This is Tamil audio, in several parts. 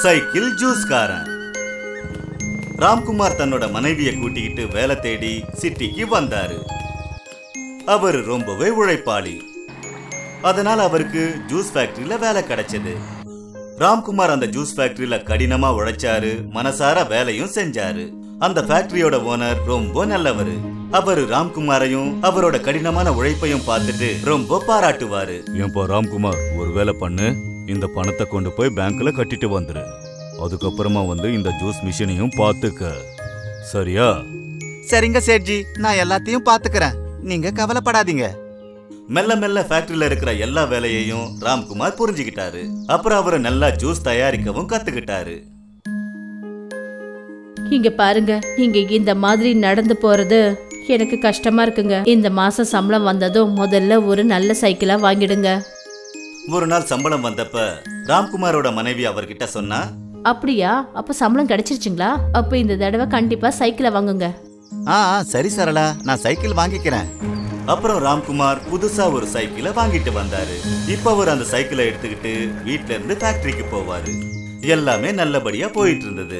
சைக்கிள் ஜூஸ்காரன் ராம்குமார் தன்னோட மனைவியை கூட்டிக்கிட்டு வேலை தேடி சிட்டிக்கு வந்தாரு அவர் ரொம்பவே உழைப்பாளி அதனால அவருக்கு ஜூஸ் ஃபேக்டரியில வேலை கிடைச்சது ராம்குமார் அந்த ஜூஸ் ஃபேக்டரியில கடினமா உழைச்சாரு மனசார வேலையும் செஞ்சாரு அந்த ஃபேக்டரியோட ஓனர் ரொம்ப நல்லவரு அவரு ராம்குமாரையும் அவரோட கடினமான உழைப்பையும் பார்த்துட்டு ரொம்ப பாராட்டுவாரு ஏன்பா ராம்குமார் ஒரு வேலை பண்ணு இந்த பணத்தை கொண்டு போய் பேங்க்ல கட்டிட்டு வந்துரு அதுக்கப்புறமா வந்து இந்த ஜூஸ் மிஷினையும் பார்த்துக்க சரியா சரிங்க சேட்ஜி நான் எல்லாத்தையும் பாத்துக்கிறேன் நீங்க கவலைப்படாதீங்க மெல்ல மெல்ல ஃபேக்டரியில இருக்கிற எல்லா வேலையையும் ராம்குமார் புரிஞ்சுக்கிட்டாரு அப்புறம் அவரு நல்லா ஜூஸ் தயாரிக்கவும் கத்துக்கிட்டாரு இங்க பாருங்க இங்க இந்த மாதிரி நடந்து போறது எனக்கு கஷ்டமா இருக்குங்க இந்த மாசம் சம்பளம் வந்ததும் முதல்ல ஒரு நல்ல சைக்கிளா வாங்கிடுங்க ஒரு நாள் சம்பளம் வந்தப்ப ராம்குமாரோட மனைவி அவர்கிட்ட சொன்னா அப்படியா அப்ப சம்பளம் கிடைச்சிருச்சுங்களா அப்ப இந்த தடவை கண்டிப்பா சைக்கிளை வாங்குங்க ஆ ஆ, சரி சரளா நான் சைக்கிள் வாங்கிக்கிறேன் அப்புறம் ராம்குமார் புதுசா ஒரு சைக்கிளை வாங்கிட்டு வந்தாரு இப்ப அவர் அந்த சைக்கிளை எடுத்துக்கிட்டு வீட்ல இருந்து ஃபேக்டரிக்கு போவாரு எல்லாமே நல்லபடியா போயிட்டு இருந்தது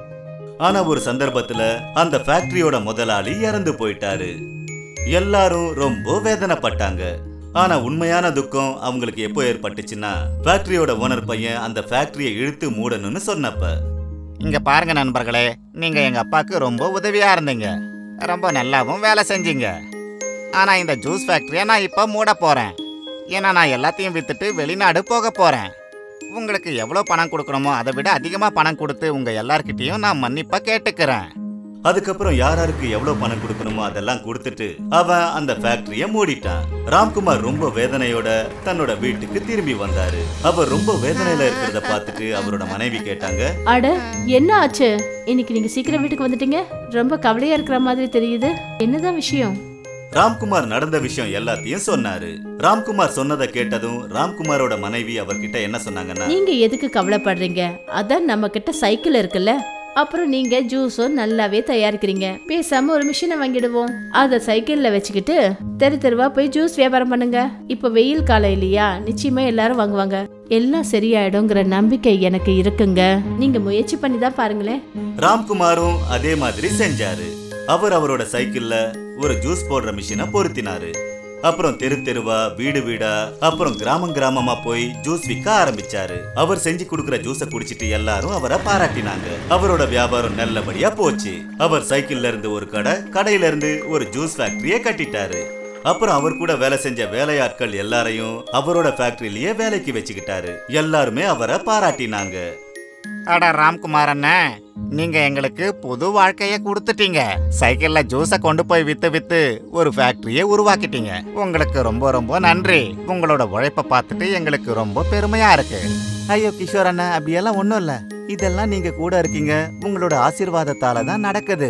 ஆனா ஒரு சந்தர்ப்பத்துல அந்த ஃபேக்டரியோட முதலாளி இறந்து போயிட்டாரு எல்லாரும் ரொம்ப வேதனைப்பட்டாங்க ஆனா உண்மையான துக்கம் அவங்களுக்கு எப்போ ஏற்பட்டுச்சுன்னா ஃபேக்டரியோட ஓனர் பையன் அந்த ஃபேக்டரியை இழுத்து மூடணும்னு சொன்னப்ப இங்க பாருங்க நண்பர்களே நீங்க எங்க அப்பாவுக்கு ரொம்ப உதவியா இருந்தீங்க ரொம்ப நல்லாவும் வேலை செஞ்சீங்க ஆனா இந்த ஜூஸ் ஃபேக்டரியை நான் இப்ப மூட போறேன் ஏன்னா நான் எல்லாத்தையும் வித்துட்டு வெளிநாடு போக போறேன் உங்களுக்கு எவ்வளவு பணம் கொடுக்கணுமோ அதை விட அதிகமா பணம் கொடுத்து உங்க எல்லார்கிட்டயும் நான் மன்னிப்பா கேட்டுக்கிறேன் அதுக்கப்புறம் யார் யாருக்கு எவ்வளவு பணம் கொடுக்கணுமோ அதெல்லாம் கொடுத்துட்டு அவன் அந்த ஃபேக்டரிய மூடிட்டான் ராம்குமார் ரொம்ப வேதனையோட தன்னோட வீட்டுக்கு திரும்பி வந்தாரு அவர் ரொம்ப வேதனையில இருக்கிறத பார்த்துட்டு அவரோட மனைவி கேட்டாங்க அட என்ன ஆச்சு இன்னைக்கு நீங்க சீக்கிரம் வீட்டுக்கு வந்துட்டீங்க ரொம்ப கவலையா இருக்கிற மாதிரி தெரியுது என்னதான் விஷயம் ராம்குமார் நடந்த விஷயம் எல்லாத்தையும் சொன்னாரு ராம்குமார் சொன்னதை கேட்டதும் ராம்குமாரோட மனைவி அவர்கிட்ட என்ன சொன்னாங்கன்னா நீங்க எதுக்கு கவலைப்படுறீங்க அதான் நம்ம கிட்ட சைக்கிள் இருக்குல்ல அப்புறம் நீங்க ஜூஸும் நல்லாவே தயாரிக்கிறீங்க பேசாம ஒரு மிஷினை வாங்கிடுவோம் அத சைக்கிள்ல வச்சுக்கிட்டு தெரு தெருவா போய் ஜூஸ் வியாபாரம் பண்ணுங்க இப்ப வெயில் காலம் இல்லையா நிச்சயமா எல்லாரும் வாங்குவாங்க எல்லாம் சரியாயிடுங்கிற நம்பிக்கை எனக்கு இருக்குங்க நீங்க முயற்சி பண்ணி தான் பாருங்களேன் ராம்குமாரும் அதே மாதிரி செஞ்சாரு அவர் அவரோட சைக்கிள்ல ஒரு ஜூஸ் போடுற மிஷினை பொருத்தினாரு அப்புறம் தெரு தெருவா வீடு வீடா அப்புறம் கிராமம் கிராமமா போய் ஜூஸ் விற்க ஆரம்பிச்சாரு அவர் செஞ்சு கொடுக்கிற ஜூஸை குடிச்சிட்டு எல்லாரும் அவரை பாராட்டினாங்க அவரோட வியாபாரம் நல்லபடியா போச்சு அவர் சைக்கிள்ல இருந்து ஒரு கடை கடையில இருந்து ஒரு ஜூஸ் ஃபேக்டரியை கட்டிட்டாரு அப்புறம் அவர் கூட வேலை செஞ்ச வேலையாட்கள் எல்லாரையும் அவரோட ஃபேக்டரியிலேயே வேலைக்கு வச்சுக்கிட்டாரு எல்லாருமே அவரை பாராட்டினாங்க அட ராம்குமார் அண்ணன் நீங்க எங்களுக்கு புது வாழ்க்கைய கொடுத்துட்டீங்க சைக்கிள்ல ஜூஸ கொண்டு போய் வித்து வித்து ஒரு ஃபேக்டரியை உருவாக்கிட்டீங்க உங்களுக்கு ரொம்ப ரொம்ப நன்றி உங்களோட உழைப்ப பார்த்துட்டு எங்களுக்கு ரொம்ப பெருமையா இருக்கு ஐயோ கிஷோர் அண்ணன் அப்படியெல்லாம் ஒண்ணும் இல்ல இதெல்லாம் நீங்க கூட இருக்கீங்க உங்களோட ஆசீர்வாதத்தால தான் நடக்குது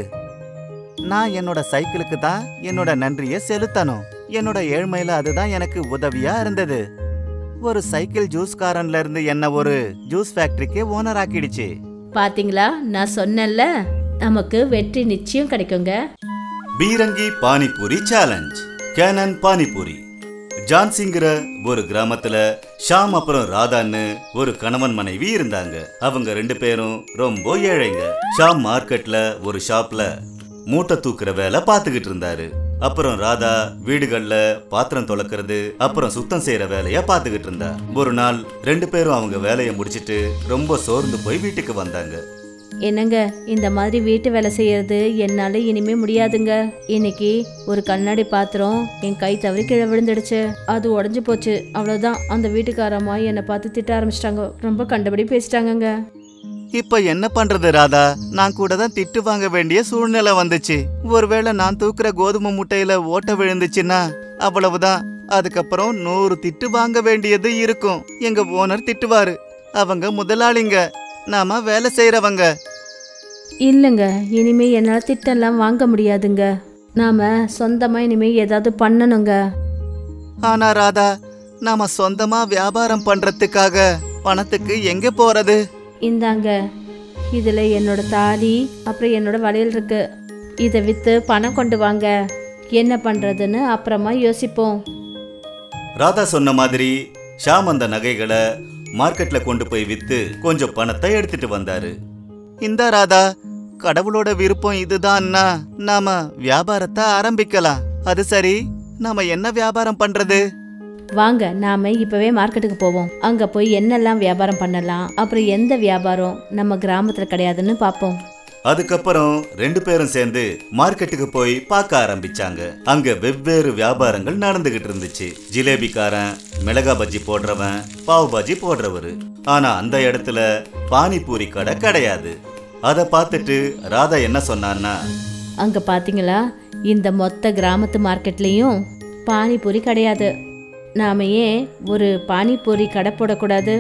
நான் என்னோட சைக்கிளுக்கு தான் என்னோட நன்றியை செலுத்தணும் என்னோட ஏழ்மையில அதுதான் எனக்கு உதவியா இருந்தது ஒரு சைக்கிள் ஜூஸ்காரன்ல இருந்து என்ன ஒரு ஜூஸ் ஃபேக்டரிக்கு ஓனர் ஆக்கிடுச்சு பாத்தீங்களா நான் சொன்னேன்ல நமக்கு வெற்றி நிச்சயம் கிடைக்குங்க பீரங்கி பானிபூரி சேலஞ்ச் கேனன் பானிபூரி ஜான்சிங்கிற ஒரு கிராமத்துல ஷாம் அப்புறம் ராதான்னு ஒரு கணவன் மனைவி இருந்தாங்க அவங்க ரெண்டு பேரும் ரொம்ப ஏழைங்க ஷாம் மார்க்கெட்ல ஒரு ஷாப்ல மூட்டை தூக்குற வேலை பார்த்துக்கிட்டு இருந்தாரு அப்புறம் ராதா வீடுகள்ல பாத்திரம் துலக்கிறது அப்புறம் சுத்தம் செய்யற வேலைய பார்த்துக்கிட்டு இருந்தா ஒரு நாள் ரெண்டு பேரும் அவங்க வேலையை முடிச்சிட்டு ரொம்ப சோர்ந்து போய் வீட்டுக்கு வந்தாங்க என்னங்க இந்த மாதிரி வீட்டு வேலை செய்யறது என்னால இனிமே முடியாதுங்க இன்னைக்கு ஒரு கண்ணாடி பாத்திரம் என் கை தவறி கீழே விழுந்துடுச்சு அது உடஞ்சு போச்சு அவ்வளவுதான் அந்த வீட்டுக்காரம்மா என்னை பார்த்து திட்ட ஆரம்பிச்சிட்டாங்க ரொம்ப கண்டபடி பேசிட்டாங்கங்க இப்ப என்ன பண்றது ராதா நான் கூட தான் திட்டு வாங்க வேண்டிய சூழ்நிலை வந்துச்சு ஒருவேளை நான் தூக்குற கோதுமை முட்டையில ஓட்ட விழுந்துச்சுன்னா அவ்வளவுதான் அதுக்கப்புறம் நூறு திட்டு வாங்க வேண்டியது இருக்கும் எங்க ஓனர் திட்டுவாரு அவங்க முதலாளிங்க நாம வேலை செய்யறவங்க இல்லைங்க இனிமே என்னால் திட்டம்லாம் வாங்க முடியாதுங்க நாம சொந்தமா இனிமே ஏதாவது பண்ணணுங்க ஆனா ராதா நாம சொந்தமா வியாபாரம் பண்றதுக்காக பணத்துக்கு எங்க போறது இந்தாங்க இதில் என்னோட தாலி அப்புறம் என்னோட வளையல் இருக்கு இதை விற்று பணம் கொண்டு வாங்க என்ன பண்ணுறதுன்னு அப்புறமா யோசிப்போம் ராதா சொன்ன மாதிரி ஷாம் அந்த நகைகளை மார்க்கெட்ல கொண்டு போய் வித்து கொஞ்சம் பணத்தை எடுத்துட்டு வந்தாரு இந்த ராதா கடவுளோட விருப்பம் இதுதான்னா நாம வியாபாரத்தை ஆரம்பிக்கலாம் அது சரி நாம என்ன வியாபாரம் பண்றது வாங்க நாம இப்பவே மார்க்கெட்டுக்கு போவோம் அங்க போய் என்னெல்லாம் வியாபாரம் பண்ணலாம் அப்புறம் எந்த வியாபாரம் நம்ம கிராமத்துல கிடையாதுன்னு பார்ப்போம் அதுக்கப்புறம் ரெண்டு பேரும் சேர்ந்து மார்க்கெட்டுக்கு போய் பார்க்க ஆரம்பிச்சாங்க அங்க வெவ்வேறு வியாபாரங்கள் நடந்துகிட்டு இருந்துச்சு ஜிலேபிக்காரன் மிளகா பஜ்ஜி போடுறவன் பாவ் பாஜி போடுறவரு ஆனா அந்த இடத்துல பானிபூரி கடை கிடையாது அதை பார்த்துட்டு ராதா என்ன சொன்னான்னா அங்க பாத்தீங்களா இந்த மொத்த கிராமத்து மார்க்கெட்லயும் பானிபூரி கிடையாது நாம ஏன் ஒரு பானிபூரி கடை போடக்கூடாது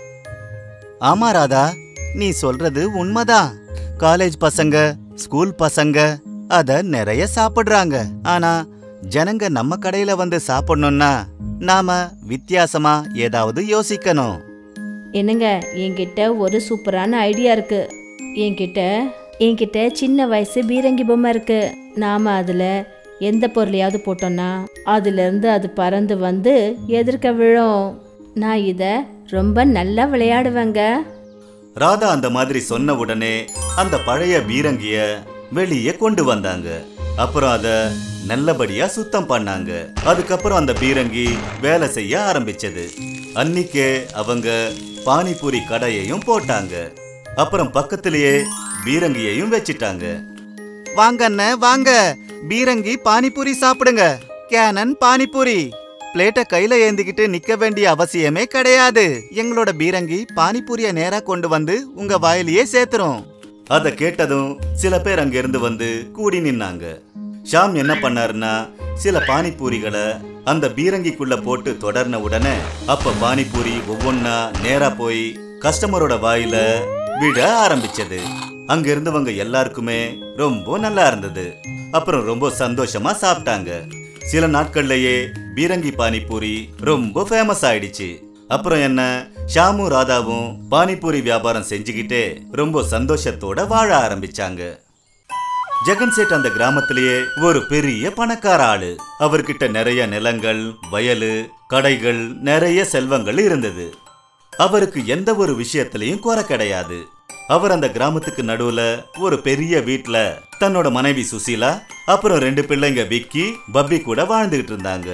ஆமா ராதா நீ சொல்றது உண்மைதான் காலேஜ் பசங்க ஸ்கூல் பசங்க அத நிறைய சாப்பிடுறாங்க ஆனா ஜனங்க நம்ம கடையில வந்து சாப்பிடணும்னா நாம வித்தியாசமா ஏதாவது யோசிக்கணும் என்னங்க என்கிட்ட ஒரு சூப்பரான ஐடியா இருக்கு என்கிட்ட என்கிட்ட சின்ன வயசு பீரங்கி பொம்மை இருக்கு நாம அதுல எந்த பொருளையாவது போட்டோம்னா அதுல இருந்து அது பறந்து வந்து எதிர்க்க விழும் நான் இத ரொம்ப நல்லா விளையாடுவேங்க ராதா அந்த மாதிரி சொன்ன உடனே அந்த பழைய பீரங்கிய வெளியே கொண்டு வந்தாங்க அப்புறம் அத நல்லபடியா சுத்தம் பண்ணாங்க அதுக்கப்புறம் அந்த பீரங்கி வேலை செய்ய ஆரம்பிச்சது அன்னிக்கே அவங்க பானிபூரி கடையையும் போட்டாங்க அப்புறம் பக்கத்திலேயே பீரங்கியையும் வச்சிட்டாங்க வாங்க அண்ணே வாங்க பீரங்கி பானிபூரி சாப்பிடுங்க கேனன் பானிபூரி பிளேட்டை கையில ஏந்திக்கிட்டு நிக்க வேண்டிய அவசியமே கிடையாது எங்களோட பீரங்கி பானிபூரிய நேரா கொண்டு வந்து உங்க வாயிலேயே சேர்த்துரும் அதை கேட்டதும் சில பேர் அங்கிருந்து வந்து கூடி நின்னாங்க ஷாம் என்ன பண்ணாருன்னா சில பானிபூரிகளை அந்த பீரங்கிக்குள்ள போட்டு தொடர்ன உடனே அப்ப பானிபூரி ஒவ்வொன்னா நேரா போய் கஸ்டமரோட வாயில விட ஆரம்பிச்சது அங்க இருந்தவங்க எல்லாருக்குமே ரொம்ப நல்லா இருந்தது அப்புறம் ரொம்ப சந்தோஷமா சாப்பிட்டாங்க சில நாட்கள்லயே பீரங்கி பானிபூரி ரொம்ப ஃபேமஸ் ஆயிடுச்சு அப்புறம் என்ன ஷாமும் ராதாவும் பானிபூரி வியாபாரம் செஞ்சுக்கிட்டே ரொம்ப சந்தோஷத்தோட வாழ ஆரம்பிச்சாங்க ஜெகன் சேட் அந்த கிராமத்திலேயே ஒரு பெரிய பணக்கார ஆளு அவர்கிட்ட நிறைய நிலங்கள் வயலு கடைகள் நிறைய செல்வங்கள் இருந்தது அவருக்கு எந்த ஒரு விஷயத்திலையும் குறை கிடையாது அவர் அந்த கிராமத்துக்கு நடுவுல ஒரு பெரிய வீட்ல தன்னோட மனைவி சுசீலா அப்புறம் ரெண்டு பிள்ளைங்க விக்கி பப்பி கூட வாழ்ந்துகிட்டு இருந்தாங்க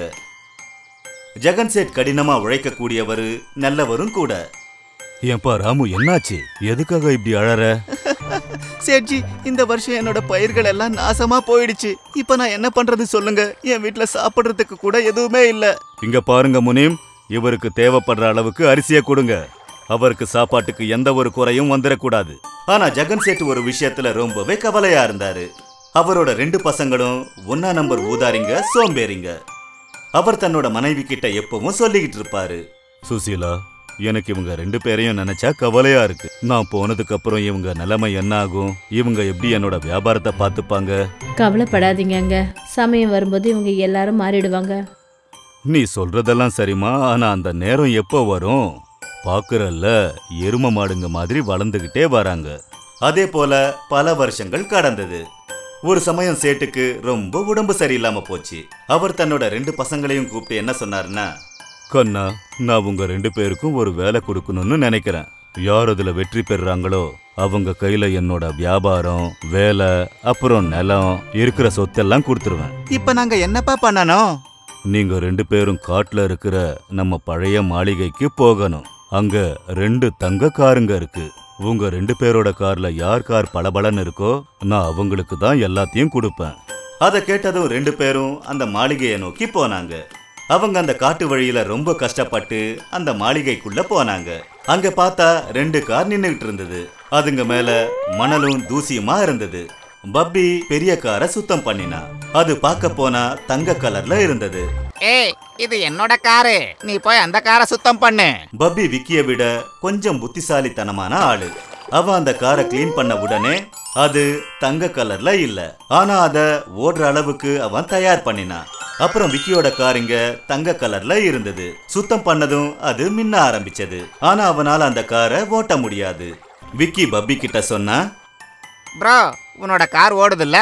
ஜெகன் சேட் கடினமா உழைக்கக்கூடியவர் நல்லவரும் கூட ஏன்பா ராமு என்னாச்சு எதுக்காக இப்படி அழற சேட்ஜி இந்த வருஷம் என்னோட பயிர்கள் எல்லாம் நாசமா போயிடுச்சு இப்ப நான் என்ன பண்றது சொல்லுங்க என் வீட்ல சாப்பிடுறதுக்கு கூட எதுவுமே இல்ல இங்க பாருங்க முனிம் இவருக்கு தேவைப்படுற அளவுக்கு அரிசியை கொடுங்க அவருக்கு சாப்பாட்டுக்கு எந்த ஒரு குறையும் வந்துடக்கூடாது ஆனா ஜெகன் சேட் ஒரு விஷயத்துல ரொம்பவே கவலையா இருந்தாரு அவரோட ரெண்டு பசங்களும் ஒன்னா நம்பர் ஊதாரிங்க சோம்பேறிங்க அவர் தன்னோட மனைவி கிட்ட எப்பவும் சொல்லிக்கிட்டு இருப்பாரு சுசீலா எனக்கு இவங்க ரெண்டு பேரையும் நினைச்சா கவலையா இருக்கு நான் போனதுக்கு அப்புறம் இவங்க நிலைமை என்ன ஆகும் இவங்க எப்படி என்னோட வியாபாரத்தை பார்த்துப்பாங்க கவலைப்படாதீங்கங்க சமயம் வரும்போது இவங்க எல்லாரும் மாறிடுவாங்க நீ சொல்றதெல்லாம் சரிம்மா ஆனா அந்த நேரம் எப்போ வரும் பாக்குறல்ல எரும மாடுங்க மாதிரி வளர்ந்துகிட்டே வராங்க அதே போல பல வருஷங்கள் கடந்தது ஒரு சமயம் சேட்டுக்கு ரொம்ப உடம்பு சரியில்லாம போச்சு அவர் தன்னோட ரெண்டு பசங்களையும் கூப்பிட்டு என்ன சொன்னாருன்னா கண்ணா நான் உங்க ரெண்டு பேருக்கும் ஒரு வேலை கொடுக்கணும்னு நினைக்கிறேன் யார் அதுல வெற்றி பெறுறாங்களோ அவங்க கையில என்னோட வியாபாரம் வேலை அப்புறம் நிலம் இருக்கிற சொத்தெல்லாம் கொடுத்துருவேன் இப்ப நாங்க என்னப்பா பண்ணணும் நீங்க ரெண்டு பேரும் காட்டுல இருக்கிற நம்ம பழைய மாளிகைக்கு போகணும் அங்க ரெண்டு தங்க காருங்க இருக்கு உங்க ரெண்டு பேரோட கார்ல யார் கார் பளபளன்னு இருக்கோ நான் அவங்களுக்கு தான் எல்லாத்தையும் கொடுப்பேன் அதை கேட்டதும் ரெண்டு பேரும் அந்த மாளிகையை நோக்கி போனாங்க அவங்க அந்த காட்டு வழியில ரொம்ப கஷ்டப்பட்டு அந்த மாளிகைக்குள்ள போனாங்க அங்க பார்த்தா ரெண்டு கார் நின்னுகிட்டு இருந்தது அதுங்க மேல மணலும் தூசியுமா இருந்தது பப்பி பெரிய காரை சுத்தம் பண்ணினா அது பார்க்க போனா தங்க கலர்ல இருந்தது ஏய் இது என்னோட காரு நீ போய் அந்த காரை சுத்தம் பண்ணு பப்பி விக்கிய விட கொஞ்சம் புத்திசாலித்தனமான ஆளு அவன் அந்த காரை க்ளீன் பண்ண உடனே அது தங்க கலர்ல இல்ல ஆனா அத ஓடுற அளவுக்கு அவன் தயார் பண்ணினான் அப்புறம் விக்கியோட கார் இங்க தங்க கலர்ல இருந்தது சுத்தம் பண்ணதும் அது மின்ன ஆரம்பிச்சது ஆனா அவனால அந்த காரை ஓட்ட முடியாது விக்கி பப்பி கிட்ட சொன்னா ப்ரோ உன்னோட கார் ஓடுதுல்ல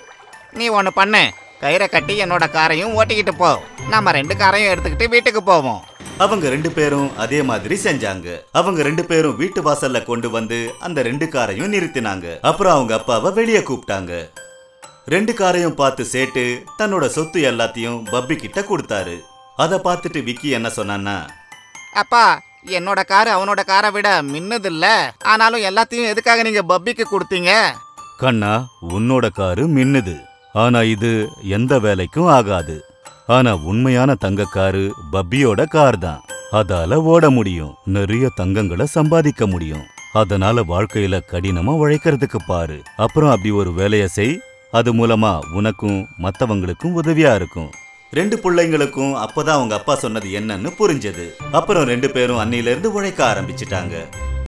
நீ ஒன்று பண்ணு கயிறை கட்டி என்னோட காரையும் ஓட்டிக்கிட்டு போ நம்ம ரெண்டு காரையும் எடுத்துக்கிட்டு வீட்டுக்கு போவோம் அவங்க ரெண்டு பேரும் அதே மாதிரி செஞ்சாங்க அவங்க ரெண்டு பேரும் வீட்டு வாசல்ல கொண்டு வந்து அந்த ரெண்டு காரையும் நிறுத்தினாங்க அப்புறம் அவங்க அப்பாவை வெளியே கூப்பிட்டாங்க ரெண்டு காரையும் பார்த்து சேட்டு தன்னோட சொத்து எல்லாத்தையும் பப்பி கிட்ட கொடுத்தாரு அதை பார்த்துட்டு விக்கி என்ன சொன்னான்னா அப்பா என்னோட கார் அவனோட காரை விட மின்னதில்ல ஆனாலும் எல்லாத்தையும் எதுக்காக நீங்க பப்பிக்கு கொடுத்தீங்க கண்ணா உன்னோட காரு மின்னுது ஆனா இது எந்த வேலைக்கும் ஆகாது ஆனா உண்மையான தங்க காரு பப்பியோட கார் தான் அதால ஓட முடியும் நிறைய தங்கங்களை சம்பாதிக்க முடியும் அதனால வாழ்க்கையில கடினமா உழைக்கிறதுக்கு பாரு அப்புறம் அப்படி ஒரு வேலைய செய் அது மூலமா உனக்கும் மத்தவங்களுக்கும் உதவியா இருக்கும் ரெண்டு பிள்ளைங்களுக்கும் அப்பதான் அவங்க அப்பா சொன்னது என்னன்னு புரிஞ்சது அப்புறம் ரெண்டு பேரும் அன்னில இருந்து உழைக்க ஆரம்பிச்சிட்டாங்க